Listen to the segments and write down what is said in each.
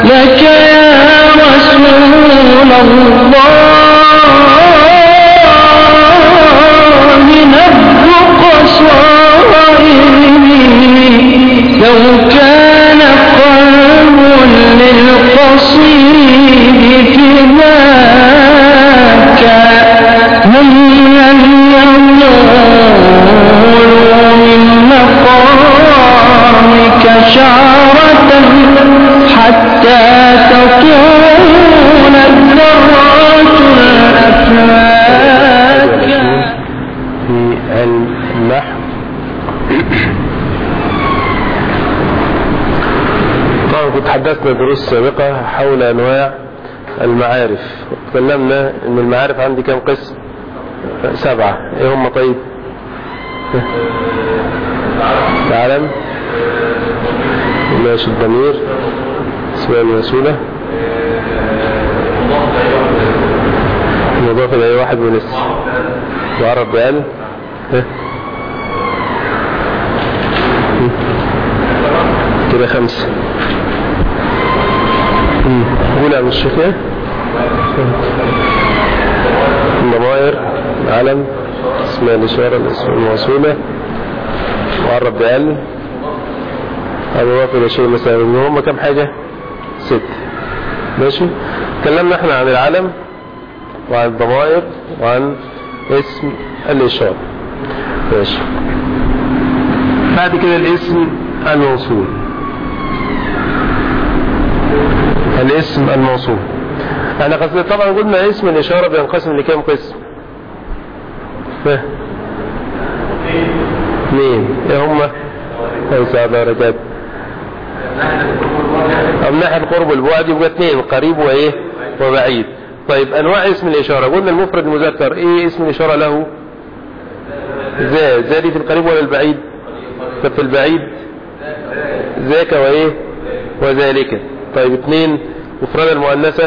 لك يا رسول الله نبض قصائري لو كان قلب للقصيد فداك هم لم ينولوا من مقامك شعرة حتى تطول الذرات الأفلاك في النحو طبعا كنت حدثنا دروس سابقة حول أنواع المعارف تكلمنا أن المعارف عندي كم قسم سبعة ايه هم طيب العلم ماشي الضمير اسماء الموصولة مضاف إلى أي واحد من اسم وعرب بقال ها؟ كده خمسة مم. قول يا عم الشيخ ايه الضمائر علم اسم الإشارة الاسم الموصولة وعرب بقال أبو واقع إلى شيء مثلا إن هم كم حاجة ست ماشي تكلمنا احنا عن العلم وعن الضمائر وعن اسم الإشارة ماشي بعد كده الاسم الموصول الاسم الموصول احنا قصدي طبعا قلنا اسم الإشارة بينقسم لكام قسم ها اثنين ايه هما ليس على درجات من ناحية القرب والبعد يبقى اثنين قريب وايه وبعيد طيب انواع اسم الاشارة قلنا المفرد المذكر ايه اسم الاشارة له ذا ذا دي في القريب ولا البعيد طب في البعيد ذاك وايه وذلك طيب اثنين مفرد المؤنثة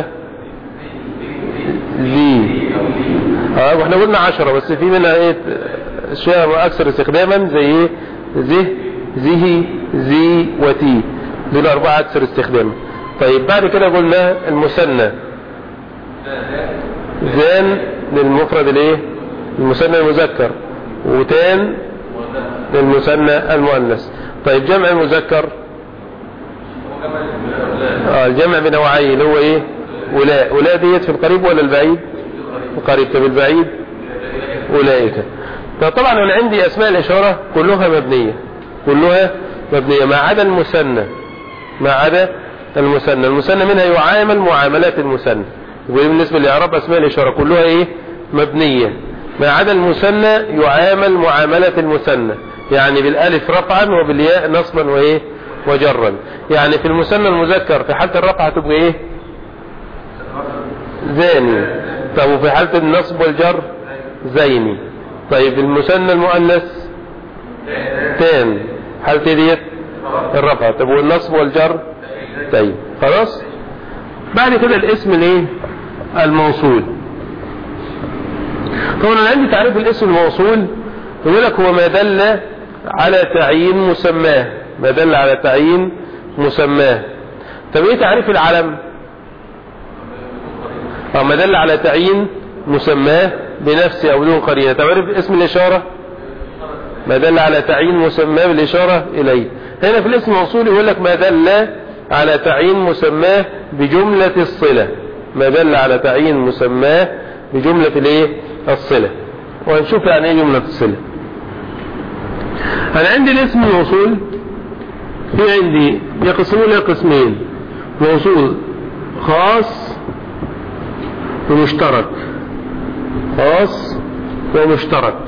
ذي اه واحنا قلنا عشرة بس في منها ايه اشياء اكثر استخداما زي ايه ذه ذه ذي وتي دول اربعة اكثر استخداما طيب بعد كده قلنا المثنى زان للمفرد الايه المثنى المذكر وتان للمثنى المؤنث طيب جمع المذكر اه الجمع بنوعين اللي هو ايه ولاء ولاء ديت في القريب ولا البعيد القريب طب البعيد اولئك فطبعا انا عندي اسماء الاشاره كلها مبنيه كلها مبنيه ما عدا المثنى ما عدا المثنى المثنى منها يعامل معاملات المثنى وبالنسبه لاعراب اسماء الاشاره كلها ايه مبنيه ما عدا المثنى يعامل معامله المثنى يعني بالالف رفعا وبالياء نصبا وايه وجرا يعني في المثنى المذكر في حاله الرفع تبقى ايه زاني طب وفي حاله النصب والجر زيني طيب المثنى المؤنث تان حالة ديت الرفع طب والنصب والجر طيب خلاص بعد كده الاسم الايه الموصول طبعا انا عندي تعريف الاسم الموصول يقول لك هو ما دل على تعيين مسماه ما دل على تعيين مسماه طب ايه تعريف العلم اه ما دل على تعيين مسماه بنفسه او بدون قرينه تعرف اسم الاشاره ما دل على تعيين مسماه بالاشاره اليه هنا في الاسم الموصول يقول لك ما دل على تعيين مسماه بجمله الصله ما دل على تعيين مسماه بجمله الايه الصله وهنشوف يعني ايه جمله الصله انا عندي الاسم الموصول في عندي يقسمون الى قسمين موصول خاص ومشترك خاص ومشترك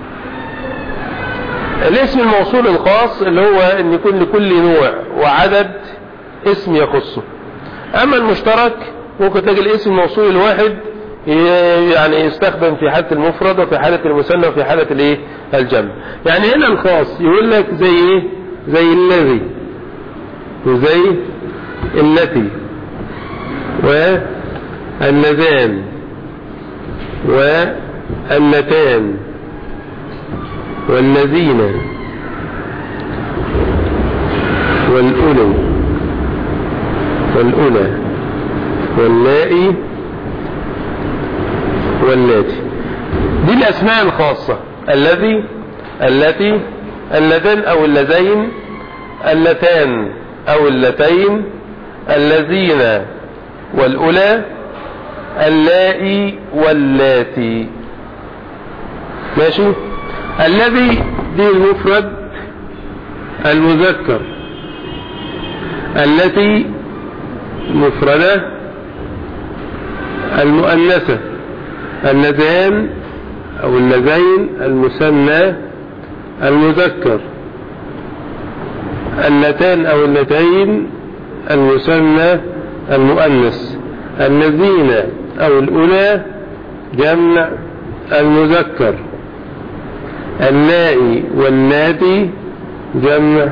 الاسم الموصول الخاص اللي هو ان يكون لكل نوع وعدد اسم يخصه اما المشترك ممكن تلاقي الاسم الموصول الواحد يعني يستخدم في حالة المفرد وفي حالة المثنى وفي حالة الايه الجمع يعني هنا الخاص يقول لك زي ايه زي الذي وزي التي واللذان واللتان والذين والأولو والأولى واللائي واللاتي دي الأسماء الخاصة الذي التي اللذان أو اللذين اللتان أو اللتين الذين والأولى اللائي واللاتي ماشي الذي دي المفرد المذكر التي مفردة المؤنثة اللذان أو اللذين المثنى المذكر اللتان أو اللتين المثنى المؤنث الذين أو الأولى جمع المذكر اللائي واللاتي جمع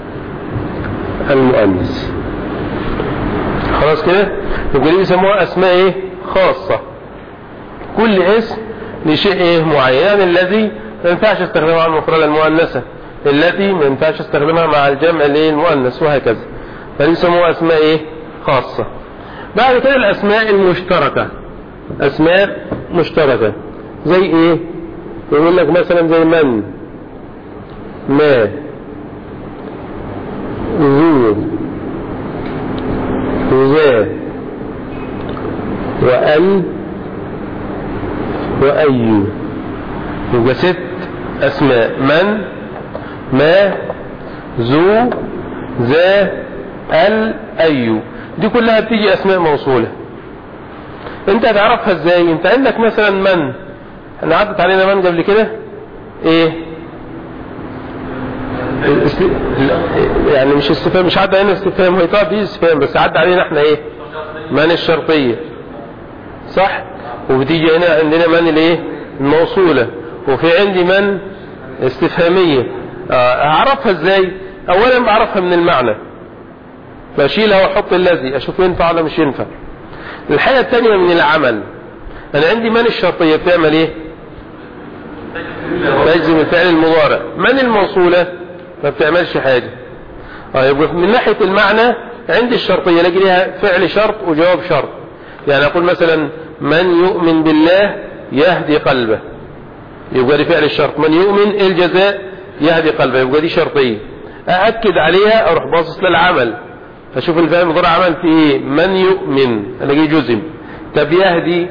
المؤنث خلاص كده يبقى دي بيسموها اسماء ايه خاصة كل اسم لشيء ايه معين يعني الذي ما ينفعش استخدمها مع المفردة المؤنثة التي ما ينفعش استخدمها مع الجمع الايه المؤنث وهكذا فدي بيسموها اسماء ايه خاصة بعد كده الاسماء المشتركة اسماء مشتركة زي ايه يقول لك مثلا زي من ما ذو ذا وأن وأي يبقى ست أسماء من ما ذو ذا ال أي دي كلها بتيجي أسماء موصولة انت هتعرفها ازاي انت عندك مثلا من احنا عدت علينا من قبل كده ايه است... يعني مش استفهام مش عدى علينا استفهام هي طبعا دي استفهام بس عدى علينا احنا ايه من الشرطية صح وبتيجي هنا عندنا من الايه الموصولة وفي عندي من استفهامية اه اعرفها ازاي اولا بعرفها من المعنى بشيلها واحط الذي اشوف ينفع ولا مش ينفع الحاجة الثانية من العمل انا عندي من الشرطية بتعمل ايه تجزم الفعل المضارع من الموصولة ما بتعملش حاجة طيب من ناحية المعنى عندي الشرطية لقي لها فعل شرط وجواب شرط يعني أقول مثلا من يؤمن بالله يهدي قلبه يبقى دي فعل الشرط من يؤمن الجزاء يهدي قلبه يبقى دي شرطية أأكد عليها أروح باصص للعمل فشوف الفعل المضارع عمل في ايه من يؤمن الاقيه جزم طب يهدي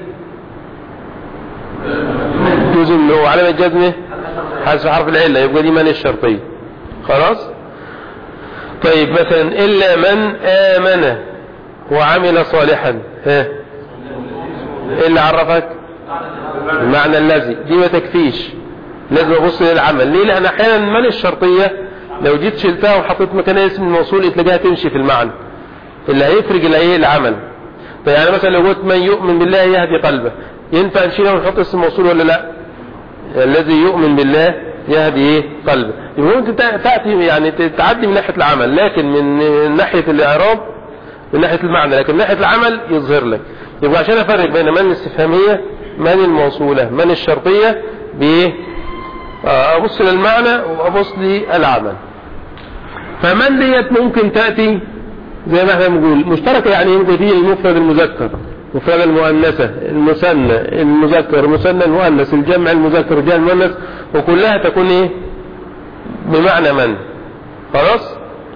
جزم هو علامة جزمه حذف حرف العلة يبقى دي من الشرطية خلاص طيب مثلا إلا من آمن وعمل صالحا ها إيه اللي عرفك المعنى الذي دي ما تكفيش لازم ابص للعمل ليه لان احيانا من الشرطية لو جيت شلتها وحطيت مكانها اسم الموصول تلاقيها تمشي في المعنى اللي هيفرق الايه العمل فيعني مثلا لو قلت من يؤمن بالله يهدي قلبه ينفع نشيلها ونحط اسم موصول ولا لا الذي يؤمن بالله يهدي ايه قلبه يبقى انت تاتي يعني تعدي من ناحيه العمل لكن من ناحيه الاعراب من ناحيه المعنى لكن من ناحيه العمل يظهر لك يبقى عشان افرق بين من الاستفهاميه من الموصوله من الشرطيه بايه ابص للمعنى وابص للعمل فمن ديت ممكن تاتي زي ما احنا بنقول مشتركه يعني يمكن فيه المفرد المذكر مفرد المؤنثة المثنى المذكر المثنى المؤنث الجمع المذكر الجمع المؤنث وكلها تكون ايه بمعنى من خلاص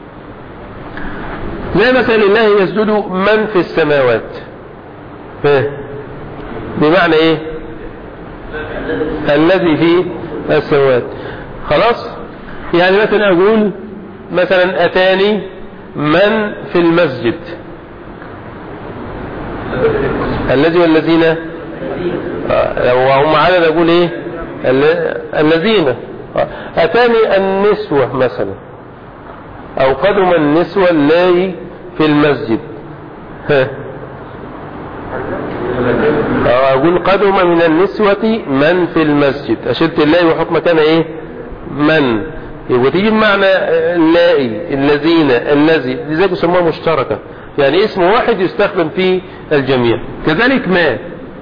زي مثلا الله يسجد من في السماوات بمعنى ايه الذي في السماوات خلاص يعني مثلا اقول مثلا اتاني من في المسجد الذي والذين وهم عدد اقول ايه الذين اتاني النسوة مثلا او قدم النسوة اللي في المسجد ها اقول قدم من النسوة من في المسجد اشلت الله وحط مكانها ايه من يبقى تيجي بمعنى اللائي الذين الذي لذلك يسموها مشتركة يعني اسم واحد يستخدم في الجميع كذلك ما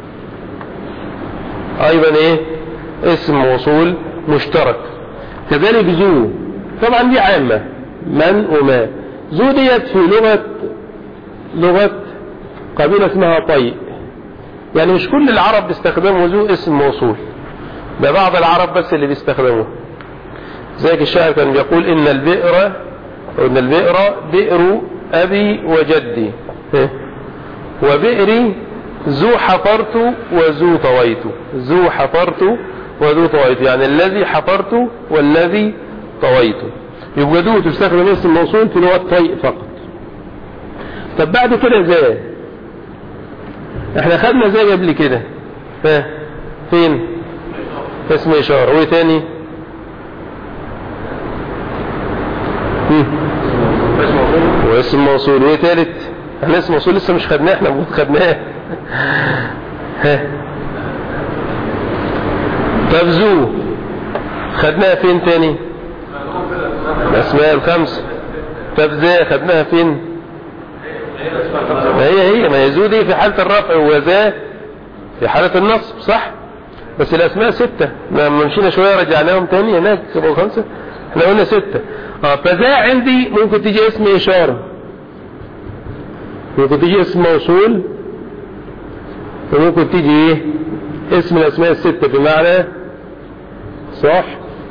ايضا ايه اسم موصول مشترك كذلك ذو طبعا دي عامة من وما ذو ديت في لغة لغة قبيلة اسمها طي يعني مش كل العرب بيستخدموا ذو اسم موصول ده بعض العرب بس اللي بيستخدموه زيك الشاعر كان بيقول إن البئر أو إن البئر بئر أبي وجدي إيه؟ وبئري ذو حفرت وذو طويت ذو حفرت وذو طويت يعني الذي حفرت والذي طويت يبقى ذو تستخدم اسم موصول في لغة طيء فقط طب بعد كده زي احنا خدنا زي قبل كده ها فين اسم اشارة وايه تاني هم. واسم موصول وايه تالت احنا اسم موصول لسه مش خدناه احنا المفروض خدناه ها طب زو خدناها فين تاني الاسماء الخمسة طب زي خدناها فين ما هي هي ما هي زو دي في حالة الرفع وذا في حالة النصب صح بس الاسماء ستة ما مشينا شوية رجعناهم تاني هناك يبقوا خمسة احنا قلنا ستة اه فذا عندي ممكن تيجي اسم اشارة ممكن تيجي اسم موصول وممكن تيجي ايه اسم الاسماء الستة بمعنى صح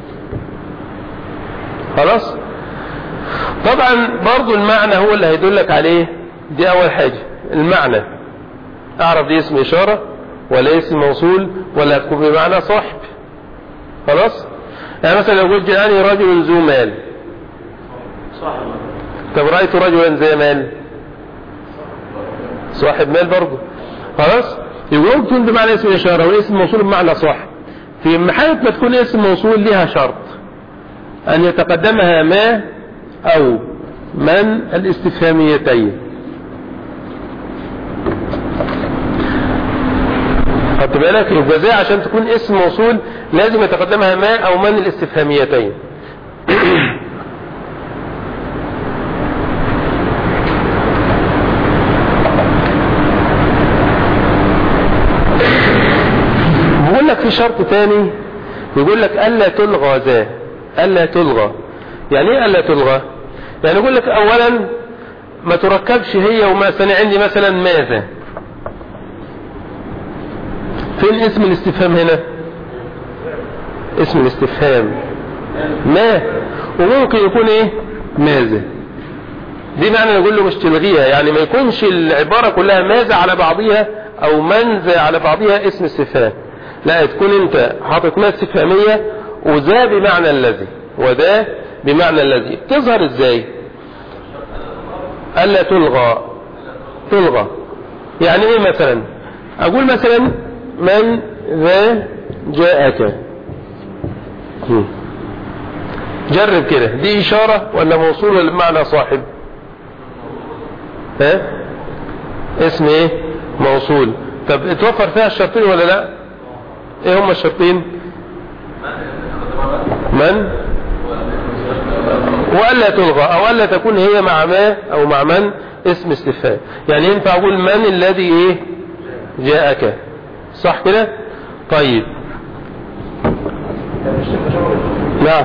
خلاص طبعا برضو المعنى هو اللي هيدلك عليه دي اول حاجة المعنى اعرف دي اسم اشارة ولا اسم موصول ولا هتكون بمعنى صاحب خلاص يعني مثلا لو قلت جاءني رجل ذو مال صاحب طب رأيت رجلا ذا مال صاحب مال برضه خلاص يبقى ممكن بمعنى اسم إشارة واسم موصول بمعنى صاحب في حالة ما تكون اسم موصول لها شرط أن يتقدمها ما أو من الاستفهاميتين خدت بالك يبقى زي عشان تكون اسم موصول لازم يتقدمها ما أو من الاستفهاميتين بيقول لك في شرط تاني يقول لك ألا تلغى ذا ألا تلغى يعني ايه ألا تلغى يعني يقول لك أولا ما تركبش هي وما أنا عندي مثلا ماذا فين اسم الاستفهام هنا اسم الاستفهام ما وممكن يكون ايه ماذا دي معنى نقول له مش تلغيها يعني ما يكونش العبارة كلها ماذا على بعضها او من ذا على بعضها اسم استفهام لا تكون انت حاطط ما استفهامية وذا بمعنى الذي وذا بمعنى الذي تظهر ازاي الا تلغى تلغى يعني ايه مثلا اقول مثلا من ذا جاءك هم. جرب كده دي اشارة ولا موصول ولا بمعنى صاحب ها اسم ايه موصول طب اتوفر فيها الشرطين ولا لا ايه هما الشرطين من والا تلغى او الا تكون هي مع ما او مع من اسم استفهام يعني ينفع اقول من الذي ايه جاءك صح كده طيب نعم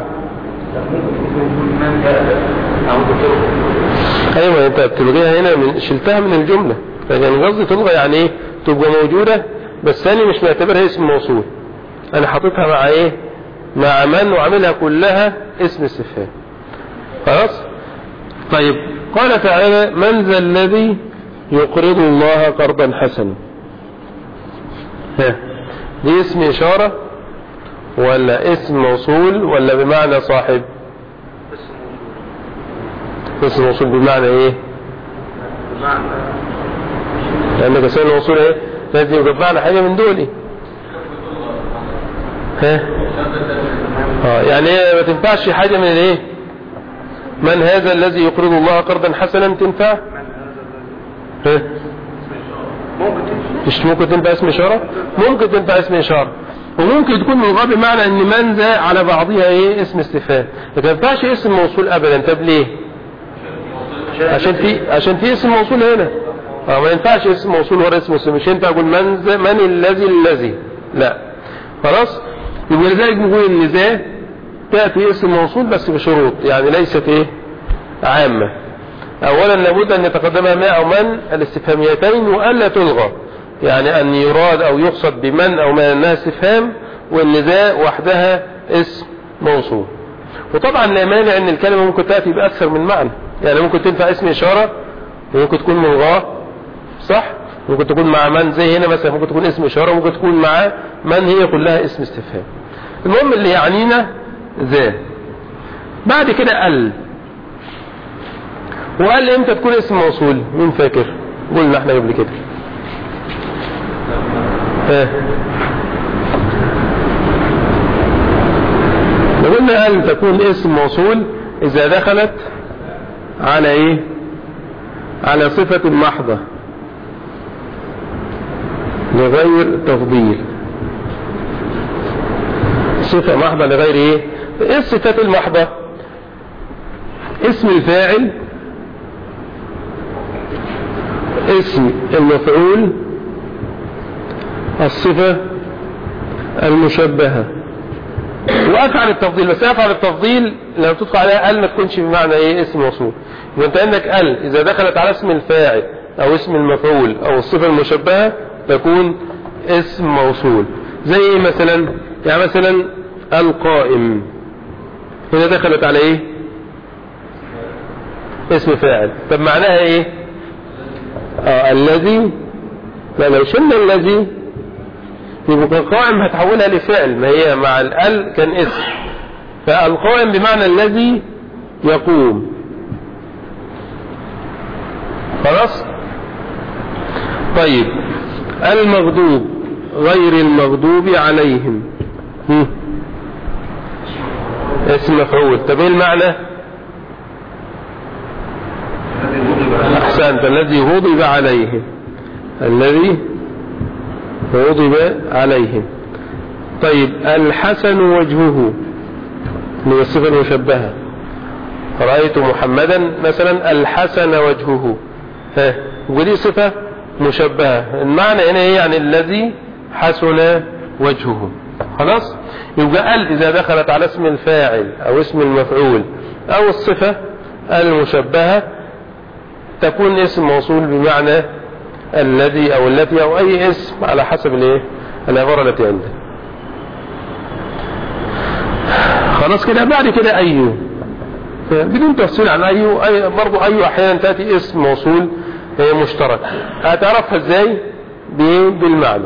ايوه انت بتلغيها هنا من شلتها من الجملة لكن قصدي تلغى يعني ايه تبقى موجودة بس ثاني مش معتبرها اسم موصول انا حاططها مع ايه مع من وعاملها كلها اسم استفهام خلاص طيب قال تعالى من ذا الذي يقرض الله قرضا حسنا ها دي اسم اشارة ولا اسم موصول ولا بمعنى صاحب اسم موصول بمعنى ايه لانك اسم الموصول ايه لازم يبقى بمعنى حاجة من دول ها اه يعني ايه ما تنفعش حاجة من الايه من هذا الذي يقرض الله قرضا حسنا تنفع ها مش ممكن تنفع اسم اشارة ممكن تنفع اسم اشارة وممكن تكون من غاب معنى ان من ذا على بعضها ايه اسم استفهام لكن ما ينفعش اسم موصول ابدا طب ليه عشان في عشان في اسم موصول هنا اه ما ينفعش اسم موصول ورا اسم موصول مش ينفع اقول من ذا من الذي الذي لا خلاص يبقى لذلك نقول ان ذا تاتي اسم موصول بس بشروط يعني ليست ايه عامه اولا لابد ان يتقدمها ما او من الاستفهاميتين والا تلغى يعني ان يراد او يقصد بمن او من انها استفهام وان ذا وحدها اسم موصول وطبعا لا مانع ان الكلمة ممكن تأتي بأكثر من معنى يعني ممكن تنفع اسم إشارة وممكن تكون ملغاة صح ممكن تكون مع من زي هنا مثلا ممكن تكون اسم إشارة وممكن تكون مع من هي كلها اسم استفهام المهم اللي يعنينا ذا بعد كده ال وقال امتى تكون اسم موصول مين فاكر قلنا احنا قبل كده ها قلنا أن تكون اسم موصول إذا دخلت على إيه على صفة محضة لغير تفضيل صفة محضة لغير إيه إيه الصفات المحضة اسم الفاعل اسم المفعول الصفة المشبهة وافعل التفضيل بس افعل التفضيل لو تدخل عليها ال ما تكونش بمعنى ايه اسم موصول يبقى انت عندك ال اذا دخلت على اسم الفاعل او اسم المفعول او الصفه المشبهه تكون اسم موصول زي ايه مثلا يعني مثلا القائم هنا دخلت على ايه اسم فاعل طب معناها ايه اه الذي لا لو شلنا الذي يبقى القائم هتحولها لفعل ما هي مع الال كان اسم فالقائم بمعنى الذي يقوم خلاص طيب المغضوب غير المغضوب عليهم هم. اسم مفعول طب ايه المعنى احسنت الذي غضب عليه الذي غضب عليهم طيب الحسن وجهه من الصفة المشبهة رأيت محمدا مثلا الحسن وجهه ها ودي صفة مشبهة المعنى هنا ايه يعني الذي حسن وجهه خلاص يبقى ال اذا دخلت على اسم الفاعل او اسم المفعول او الصفة المشبهة تكون اسم موصول بمعنى الذي او التي او اي اسم على حسب الايه العبارة التي عنده خلاص كده بعد كده ايو بدون تفصيل عن ايو أي برضو ايو احيانا تاتي اسم موصول مشترك هتعرفها ازاي بالمعنى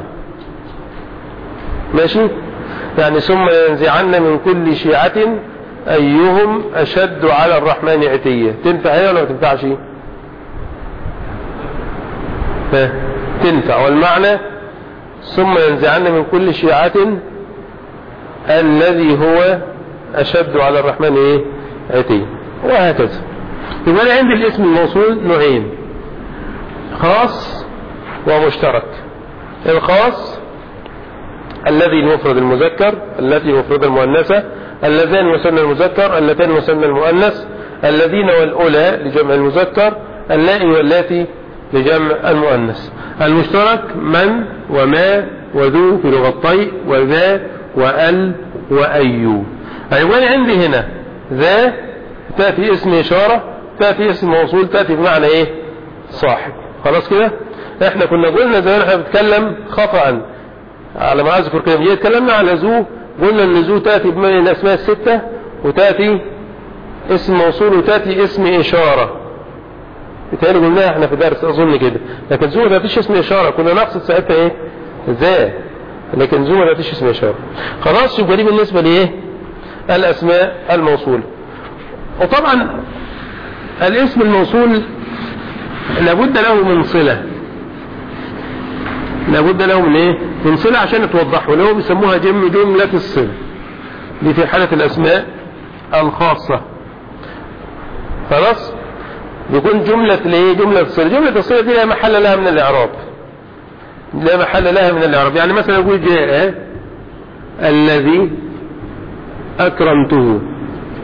ماشي يعني ثم ينزعن من كل شيعة ايهم اشد على الرحمن عتية تنفع هي ولا ما تنفعش تنفع والمعنى ثم ينزعن من كل شيعة الذي هو أشد على الرحمن إيه عتي وهكذا يبقى أنا عندي الاسم الموصول نوعين خاص ومشترك الخاص الذي المفرد المذكر التي مفرد المؤنثة اللذان مثنى المذكر اللتان مثنى المؤنث الذين والأولى لجمع المذكر اللائي واللاتي لجمع المؤنث المشترك من وما وذو في لغة طيء وذا وال وأيو أيوان عندي هنا ذا تأتي اسم إشارة تأتي اسم موصول تأتي بمعنى إيه صاحب خلاص كده احنا كنا قلنا زي ما احنا بنتكلم خطأ على ما أذكر كده جيت اتكلمنا على ذو قلنا ان ذو تأتي بمعنى الأسماء الستة وتأتي اسم موصول وتأتي اسم إشارة بتهيألي قلناها احنا في درس اظن كده لكن زو ما فيش اسم اشاره كنا نقصد ساعتها ايه ذا لكن زو ما فيش اسم اشاره خلاص يبقى دي بالنسبه لايه الاسماء الموصوله وطبعا الاسم الموصول لابد له من صله لابد له من ايه من صله عشان توضحه اللي هو بيسموها جم جمله الصله دي في حاله الاسماء الخاصه خلاص يكون جملة الايه جملة الصلة جملة الصلة دي لا محل لها من الاعراب لا محل لها من الاعراب يعني مثلا يقول جاء الذي اكرمته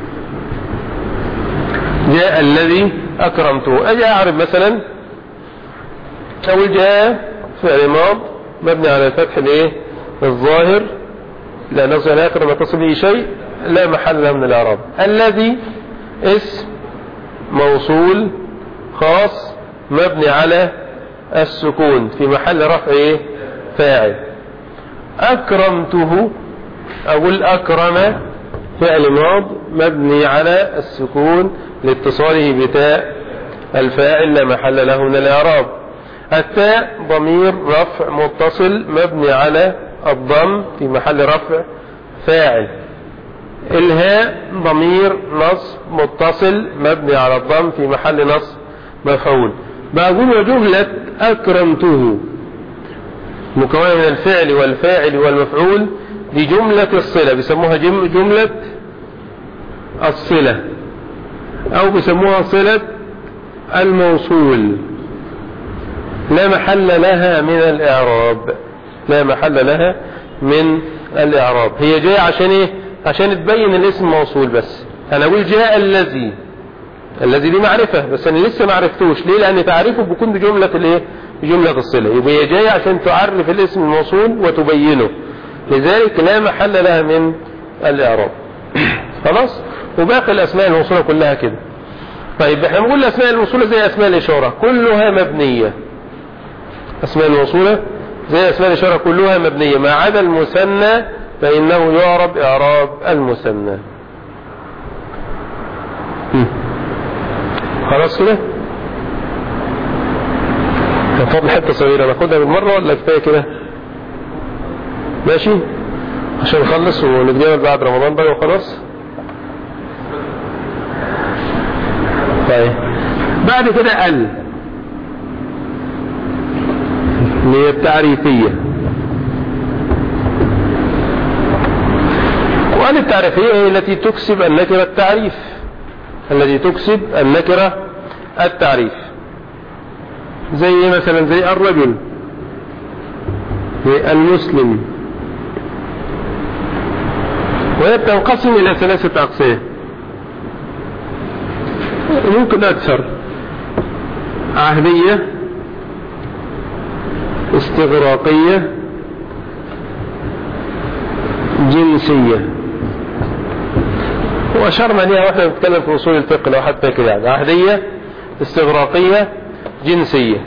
جاء الذي اكرمته اجي اعرف مثلا اقول جاء فعل ماض مبني على الفتح الايه الظاهر لا نصل لا اخر ما تصل به شيء لا محل له من الاعراب الذي اسم موصول خاص مبني على السكون في محل رفع ايه فاعل اكرمته اقول اكرم فعل ماض مبني على السكون لاتصاله بتاء الفاعل لا محل له من الاعراب التاء ضمير رفع متصل مبني على الضم في محل رفع فاعل الهاء ضمير نصب متصل مبني على الضم في محل نصب مفعول بقول وجملة أكرمته مكونة من الفعل والفاعل والمفعول دي جملة الصلة بيسموها جم- جملة الصلة أو بيسموها صلة الموصول لا محل لها من الإعراب لا محل لها من الإعراب هي جاية عشان إيه عشان تبين الاسم موصول بس أنا أقول جاء الذي الذي دي معرفة بس أنا لسه ما عرفتوش ليه لأن تعريفه بيكون بجملة الإيه بجملة الصلة يبقى هي جاية عشان تعرف الاسم الموصول وتبينه لذلك لا محل لها من الإعراب خلاص وباقي الأسماء الموصولة كلها كده طيب احنا بنقول الأسماء الموصولة زي أسماء الإشارة كلها مبنية أسماء الموصولة زي أسماء الإشارة كلها مبنية ما عدا المثنى فإنه يعرب إعراب المثنى هم. خلاص كده كان فاضل حتة صغيرة ناخدها بالمرة ولا كفاية كده ماشي عشان نخلص ونتجاوز بعد رمضان بقى وخلاص طيب بعد كده ال اللي هي التعريفية وأن التعريفية هي التي تكسب النكرة التعريف التي تكسب النكرة التعريف زي إيه مثلا زي الرجل زي المسلم وهي بتنقسم إلى ثلاثة أقسام ممكن أكثر عهدية استغراقية جنسية وأشرنا ليها واحنا بنتكلم في أصول الفقه لو حد فاكر يعني عهدية استغراقية جنسية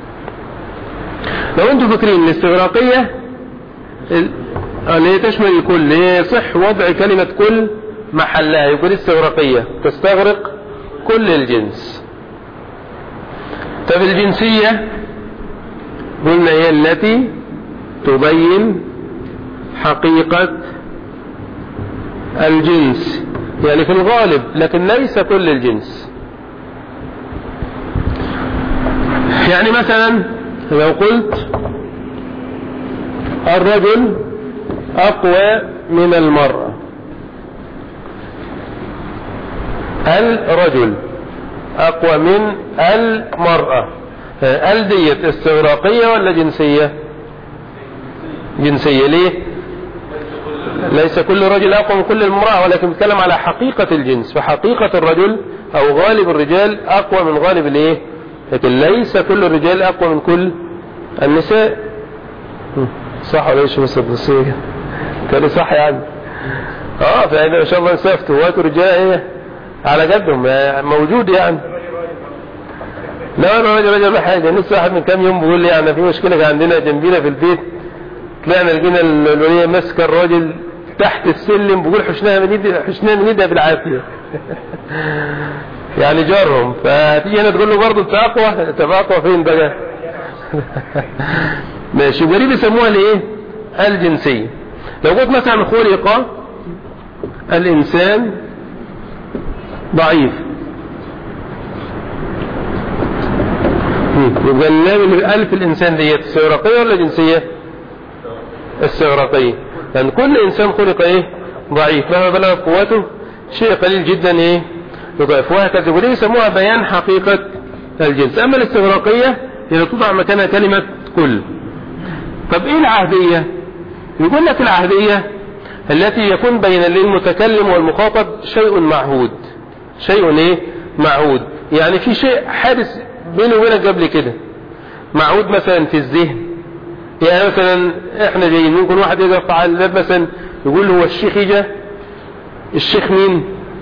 لو انتم فاكرين الاستغراقية ال- اللي هي تشمل الكل اللي هي يصح وضع كلمة كل محلها يقول استغراقية تستغرق كل الجنس طب الجنسية قلنا هي التي تبين حقيقة الجنس يعني في الغالب لكن ليس كل الجنس يعني مثلا لو قلت الرجل أقوى من المرأة الرجل أقوى من المرأة ال ديت استغراقية ولا جنسية جنسية ليه ليس كل رجل أقوى من كل المرأة ولكن بيتكلم على حقيقة الجنس فحقيقة الرجل أو غالب الرجال أقوى من غالب الايه لكن ليس كل الرجال أقوى من كل النساء صح ولا ايش بس الدرسية كان صح يعني اه فإذا ما شاء الله نساء فتوات ورجال ايه على قدهم موجود يعني لا انا راجل راجل حاجة لسه واحد من كام يوم بيقول لي يعني في مشكلة كان عندنا جنبينا في البيت طلعنا لقينا الولية ماسكة الراجل تحت السلم بيقول حشناها من ايدها حشناها من ايدها بالعافية يعني جارهم فتيجي هنا تقول له برضه انت اقوى انت اقوى فين بقى ماشي ودي بيسموها الايه الجنسية لو قلت مثلا خلق الانسان ضعيف يبقى اللام اللي الالف الانسان ديت استغراقية ولا جنسية استغراقية لان كل انسان خلق ايه ضعيف مهما بلغ قوته شيء قليل جدا ايه يضعف وهكذا ودي يسموها بيان حقيقة الجنس اما الاستغراقية هي توضع مكانها كلمة كل طب ايه العهدية يقول لك العهدية التي يكون بين المتكلم والمخاطب شيء معهود شيء ايه معهود يعني في شيء حادث بينه وبينك قبل كده معهود مثلا في الذهن يعني مثلا احنا جايين ممكن واحد يقف على الباب مثلا يقول له هو الشيخ يجا الشيخ مين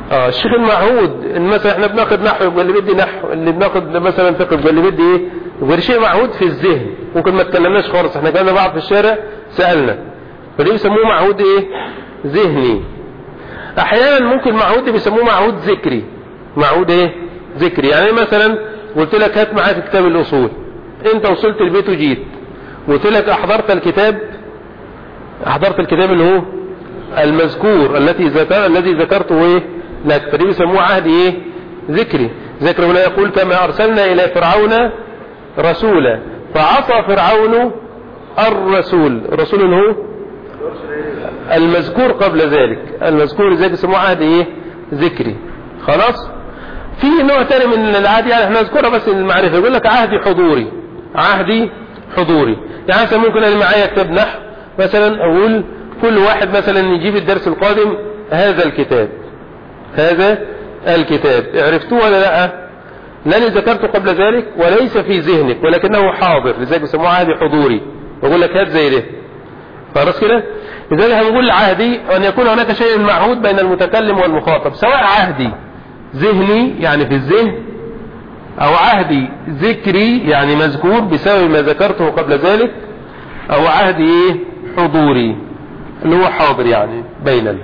اه الشيخ المعهود ان مثلا احنا بناخد نحو يبقى اللي بدي نحو اللي بناخد مثلا فقه يبقى اللي بدي ايه يبقى شيء معهود في الذهن ممكن ما اتكلمناش خالص احنا كنا بعض في الشارع سالنا فدي بيسموه معهود ايه ذهني احيانا ممكن معهود بيسموه معهود ذكري معهود ايه ذكري يعني مثلا قلت لك هات معاك كتاب الاصول انت وصلت البيت وجيت قلت لك احضرت الكتاب احضرت الكتاب اللي هو المذكور التي ذكر الذي ذكرته ايه لك فدي بيسموه عهد ايه ذكري ذكر هنا يقول كما ارسلنا الى فرعون رسولا فعصى فرعون الرسول الرسول هو المذكور قبل ذلك المذكور ذلك يسموه عهد ايه ذكري خلاص في نوع تاني من العهد يعني احنا نذكرها بس المعرفة يقول لك عهدي حضوري عهدي حضوري يعني مثلا ممكن انا معايا كتاب نحو مثلا اقول كل واحد مثلا يجيب الدرس القادم هذا الكتاب هذا الكتاب عرفتوه ولا لا لاني ذكرته قبل ذلك وليس في ذهنك ولكنه حاضر لذلك بيسموه عهدي حضوري بقول لك هات زي ده خلاص كده لذلك هنقول عهدي ان يكون هناك شيء معهود بين المتكلم والمخاطب سواء عهدي ذهني يعني في الذهن او عهدي ذكري يعني مذكور بسبب ما ذكرته قبل ذلك او عهدي ايه حضوري اللي هو حاضر يعني بيننا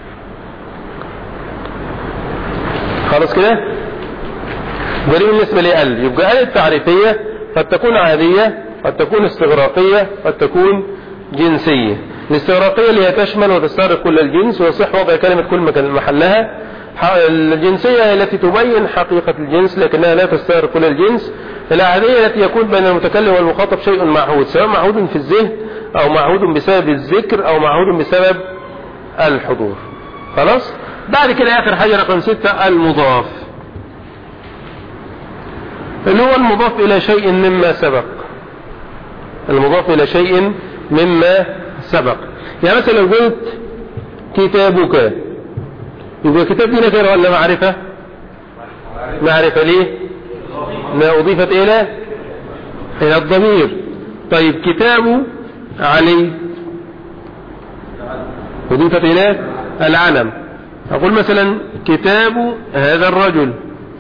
خلاص كده ودي بالنسبة لأل يبقى أل التعريفية قد تكون عادية قد تكون استغراقية قد تكون جنسية الاستغراقية اللي هي تشمل وتستغرق كل الجنس ويصح وضع كلمة كل مكان محلها الجنسية هي التي تبين حقيقة الجنس لكنها لا تستغرق كل الجنس العادية التي يكون بين المتكلم والمخاطب شيء معهود سواء معهود في الذهن أو معهود بسبب الذكر أو معهود بسبب الحضور خلاص بعد كده آخر حاجة رقم ستة المضاف اللي هو المضاف إلى شيء مما سبق المضاف إلى شيء مما سبق يعني مثلا لو قلت كتابك يبقى كتاب دي نكرة ولا معرفة معرفة ليه ما أضيفت إلى إلى الضمير طيب كتاب علي أضيفت إلى العلم أقول مثلا كتاب هذا الرجل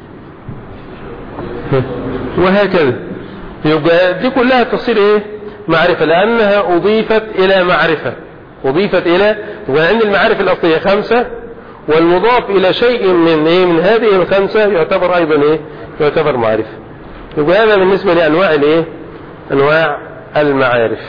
وهكذا يبقى دي كلها تصير ايه معرفة لأنها أضيفت إلى معرفة أضيفت إلى وعند المعارف الأصلية خمسة والمضاف إلى شيء من إيه من هذه الخمسة يعتبر أيضا إيه يعتبر معرفة يبقى هذا بالنسبة لأنواع الإيه أنواع المعارف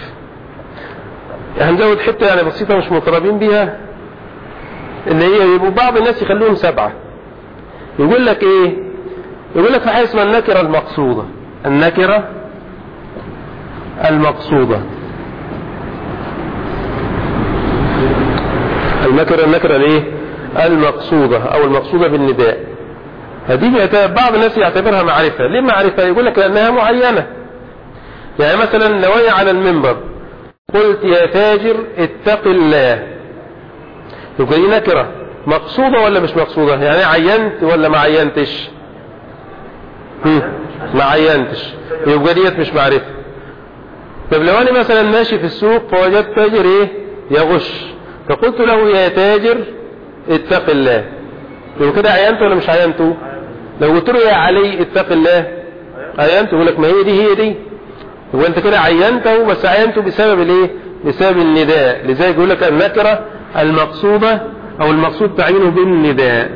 هنزود حتة يعني بسيطة مش مطربين بيها اللي هي يبقوا بعض الناس يخلوهم سبعة يقول لك ايه يقول لك في حاجة اسمها النكرة المقصودة النكرة المقصودة النكرة النكرة الايه المقصودة او المقصودة بالنداء هذه بعض الناس يعتبرها معرفة ليه معرفة يقول لك لانها معينة يعني مثلا لو انا على المنبر قلت يا تاجر اتق الله يبقى دي نكرة مقصودة ولا مش مقصودة يعني عينت ولا ما عينتش هم، ما عينتش يبقى ديت مش معرفة طب لو انا مثلا ماشي في السوق فوجدت تاجر ايه يغش فقلت له يا تاجر اتق الله يبقى كده عينته ولا مش عينته لو قلت له يا علي اتق الله عينته يقول لك ما هي دي هي دي هو انت كده عينته بس عينته بسبب الايه بسبب النداء لذلك يقول لك النكره المقصوده او المقصود تعيينه بالنداء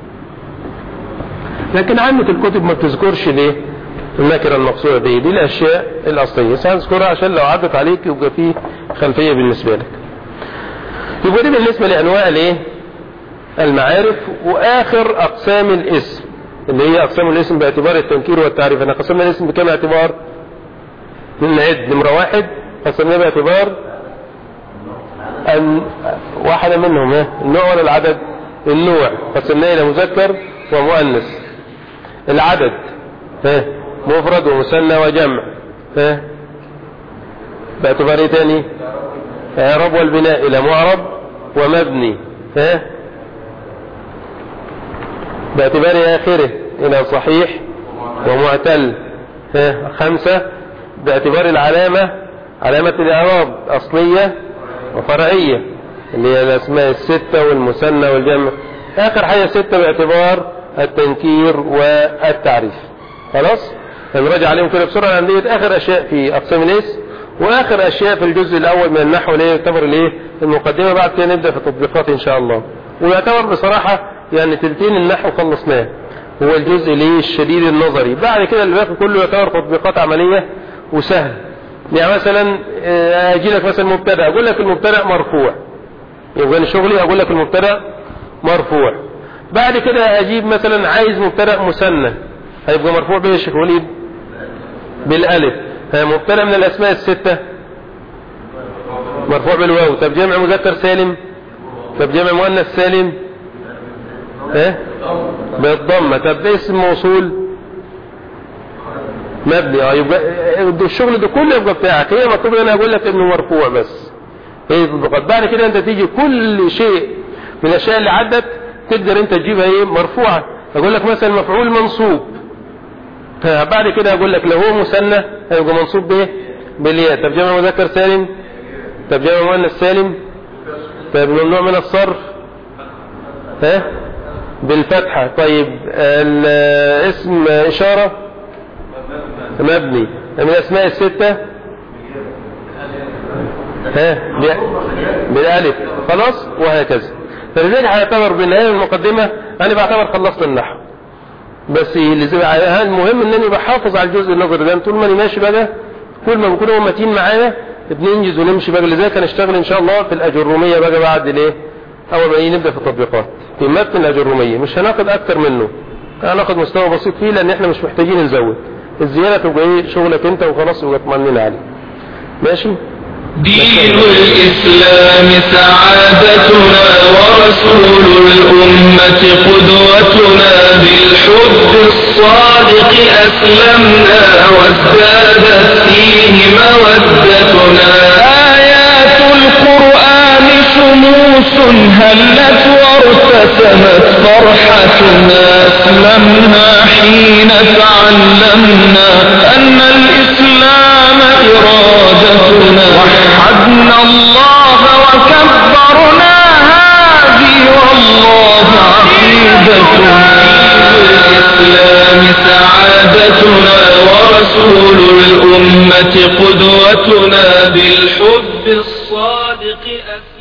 لكن عامة الكتب ما بتذكرش ليه النكرة المقصودة دي دي الأشياء الأصلية بس هنذكرها عشان لو عدت عليك يبقى فيه خلفية بالنسبة لك يبقى دي بالنسبة لأنواع الايه المعارف وآخر أقسام الاسم اللي هي أقسام الاسم باعتبار التنكير والتعريف احنا قسمنا الاسم بكم اعتبار من نعد نمرة واحد قسمناه باعتبار أن واحدة منهم ها النوع ولا العدد النوع قسمناه إلى مذكر ومؤنث العدد ها مفرد ومثنى وجمع ها باعتبار ايه تاني اعراب والبناء الى معرب ومبني ها باعتبار اخره الى صحيح ومعتل ها خمسة باعتبار العلامة علامة الاعراب اصلية وفرعية اللي هي الاسماء الستة والمثنى والجمع آخر حاجة ستة باعتبار التنكير والتعريف خلاص نراجع عليهم كده بسرعة لأن ديت آخر أشياء في أقسام الاسم وآخر أشياء في الجزء الأول من النحو اللي يعتبر الإيه المقدمة بعد كده نبدأ في التطبيقات إن شاء الله ويعتبر بصراحة يعني تلتين النحو خلصناه هو الجزء اللي الشديد النظري بعد كده الباقي كله يعتبر تطبيقات عملية وسهل يعني مثلا آه، اجي لك مثلا مبتدا اقول لك المبتدا مرفوع يبقى أنا شغلي اقول لك المبتدا مرفوع بعد كده اجيب مثلا عايز مبتدا مثنى هيبقى مرفوع بايه يا شيخ وليد بالالف ها مبتدا من الاسماء السته مرفوع بالواو طب جمع مذكر سالم طب جمع مؤنث سالم ها بالضمه طب اسم موصول مبني اه يبقى ده الشغل ده كله يبقى بتاعك هي مطلوب ان انا اقول لك انه مرفوع بس هي تطبيقات بعد كده انت تيجي كل شيء من الاشياء اللي عدت تقدر انت تجيبها ايه مرفوعه اقول لك مثلا مفعول منصوب بعد كده اقول لك لو هو مثنى هيبقى منصوب بايه بالياء طب جمع مذكر سالم طب جمع مؤنث سالم طب ممنوع من الصرف ها بالفتحه طيب الاسم اشاره مبني من الاسماء الستة ها ب- بالالف خلاص وهكذا فلذلك هيعتبر بالنهاية المقدمة انا بعتبر خلصت النحو بس اللي زي المهم ان انا بحافظ على الجزء النظري ده طول ما انا ماشي بقى كل ما بكون هم متين معايا بننجز ونمشي بقى لذلك هنشتغل ان شاء الله في الاجرومية بقى بعد الايه اول ما إيه نبدا في التطبيقات في متن الاجرومية مش هناخد اكتر منه هناخد مستوى بسيط فيه لان احنا مش محتاجين نزود الزيادة تبقى ايه شغلك انت وخلاص يبقى اطمننا عليه ماشي دين الإسلام سعادتنا ورسول الأمة قدوتنا بالحب الصادق أسلمنا وازدادت فيه مودتنا آيات القرآن شموس هلت وارتسمت فرحتنا أسلمنا حين تعلمنا أن الإسلام إرادتنا وحدنا الله وكبرنا هذه والله عقيدتنا الإسلام سعادتنا ورسول الأمة قدوتنا بالحب الصادق أسلمنا